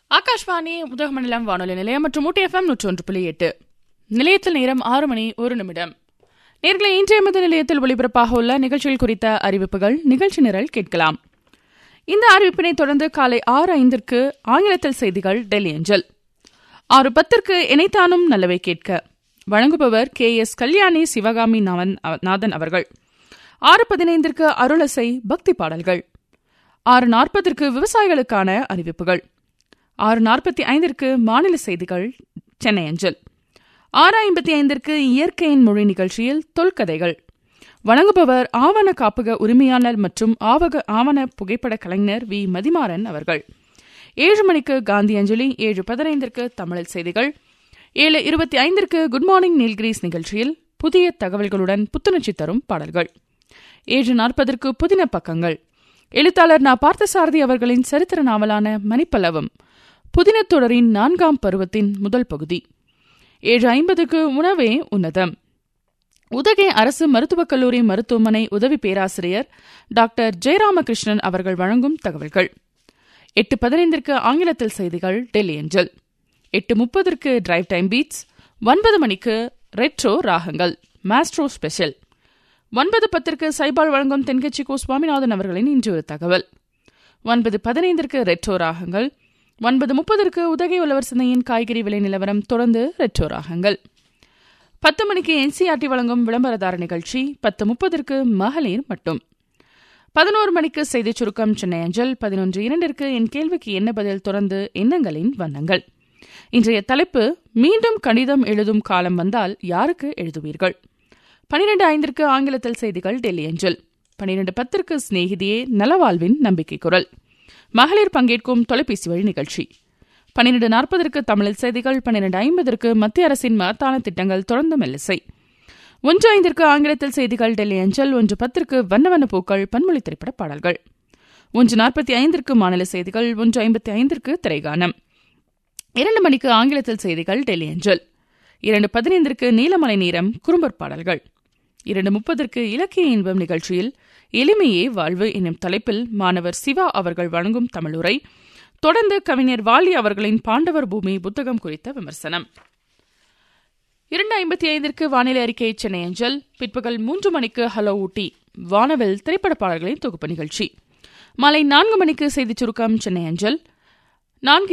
ஆகாஷ்வாணி உதகமண்டலம் வானொலி நிலையம் மற்றும் ஊட்டி எஃப்எம் நூற்றி ஒன்று புள்ளி எட்டு நிலையத்தில் நேரம் ஆறு மணி ஒரு நிமிடம் நேர்களை இன்றைய மத நிலையத்தில் ஒளிபரப்பாக உள்ள நிகழ்ச்சிகள் குறித்த அறிவிப்புகள் நிகழ்ச்சி நிரல் கேட்கலாம் இந்த அறிவிப்பினை தொடர்ந்து காலை ஆறு ஐந்திற்கு ஆங்கிலத்தில் செய்திகள் டெல்லி அஞ்சல் ஆறு பத்திற்கு இணைத்தானும் நல்லவை கேட்க வழங்குபவர் K S Kalyani Sivakami Navanathan அவர்கள் ஆறு பதினைந்திற்கு அருளசை பக்தி பாடல்கள் ஆறு நாற்பதற்கு விவசாயிகளுக்கான அறிவிப்புகள் ஆறு நாற்பத்தி ஐந்திற்கு மாநில செய்திகள் சென்னை அஞ்சல் ஆறு ஐம்பத்தி ஐந்திற்கு இயற்கையின் மொழி நிகழ்ச்சியில் தொல்கதைகள் வழங்குபவர் ஆவண காப்பக உரிமையாளர் மற்றும் ஆவக ஆவண புகைப்பட கலைஞர் வி மதிமாறன் அவர்கள் ஏழு மணிக்கு காந்தி அஞ்சலி ஏழு பதினைந்திற்கு தமிழில் செய்திகள் ஏழு இருபத்தி ஐந்திற்கு குட் மார்னிங் நீல்கிரீஸ் நிகழ்ச்சியில் புதிய தகவல்களுடன் புத்துணர்ச்சி தரும் பாடல்கள் ஏழு நாற்பதற்கு புதின பக்கங்கள் எழுத்தாளர் நா பார்த்தசாரதி அவர்களின் சரித்திர நாவலான மணிப்பல்லவம் புதினத் தொடரின் நான்காம் பருவத்தின் முதல் பகுதி ஏழு ஐம்பதுக்கு உணவே உன்னதம் உதகை அரசு மருத்துவக் கல்லூரி மருத்துவமனை உதவி பேராசிரியர் டாக்டர் ஜெயராமகிருஷ்ணன் அவர்கள் வழங்கும் தகவல்கள் எட்டு பதினைந்திற்கு ஆங்கிலத்தில் செய்திகள் டெல்லி அஞ்சல் எட்டு முப்பதற்கு டிரைவ் டைம் பீட்ஸ் ஒன்பது மணிக்கு ரெட்ரோ ராகங்கள் மாஸ்ட்ரோ ஸ்பெஷல் ஒன்பது பத்திற்கு சைபால் வழங்கும் தென்கட்சி கோ சுவாமிநாதன் அவர்களின் இன்று ஒரு தகவல் ஒன்பது பதினைந்திற்கு ரெட்ரோ ராகங்கள் ஒன்பது முப்பதற்கு உதகை உழவர் சிந்தையின் காய்கறி விலை நிலவரம் தொடர்ந்து ரெட்ரோ ராகங்கள் பத்து மணிக்கு என்சிஆர்டி வழங்கும் விளம்பரதார நிகழ்ச்சி பத்து முப்பதற்கு மகளிர் மட்டும் பதினோரு மணிக்கு செய்திச் சுருக்கம் சென்னை அஞ்சல் பதினொன்று இரண்டிற்கு என் கேள்விக்கு என்ன பதில் தொடர்ந்து எண்ணங்களின் வண்ணங்கள் இன்றைய தலைப்பு மீண்டும் கடிதம் எழுதும் காலம் வந்தால் யாருக்கு எழுதுவீர்கள் பனிரெண்டு ஐந்திற்கு ஆங்கிலத்தில் செய்திகள் டெல்லி அஞ்சல் பனிரெண்டு பத்திற்கு சிநேகிதியே நலவாழ்வின் நம்பிக்கை குரல் மகளிர் பங்கேற்கும் தொலைபேசி வழி நிகழ்ச்சி பன்னிரண்டு நாற்பதற்கு தமிழில் செய்திகள் பன்னிரண்டு ஐம்பதற்கு மத்திய அரசின் மகத்தான திட்டங்கள் தொடர்ந்து மெல்லிசை ஒன்று ஐந்திற்கு ஆங்கிலத்தில் செய்திகள் டெல்லி அஞ்சல் ஒன்று பத்திற்கு வண்ண வண்ண பூக்கள் பன்மொழி திரைப்பட பாடல்கள் ஒன்று நாற்பத்தி ஐந்திற்கு மாநில செய்திகள் ஒன்று ஐம்பத்தி ஐந்திற்கு திரைகானம் இரண்டு மணிக்கு ஆங்கிலத்தில் செய்திகள் டெல்லி அஞ்சல் இரண்டு பதினைந்திற்கு நீலமலை நீரம் குறும்பர் பாடல்கள் இரண்டு முப்பதற்கு இலக்கிய இன்பம் நிகழ்ச்சியில் எளிமையே வாழ்வு என்னும் தலைப்பில் மாணவர் சிவா அவர்கள் வழங்கும் தமிழுரை தொடர்ந்து கவிஞர் வாலி அவர்களின் பாண்டவர் பூமி புத்தகம் குறித்த விமர்சனம் இரண்டு ஐம்பத்தி ஐந்திற்கு வானிலை அறிக்கை சென்னை அஞ்சல் பிற்பகல் மூன்று மணிக்கு ஹலோ ஊட்டி வானவில் திரைப்பட பாடல்களின் தொகுப்பு நிகழ்ச்சி மாலை நான்கு மணிக்கு செய்திச் சுருக்கம் சென்னை அஞ்சல் நான்கு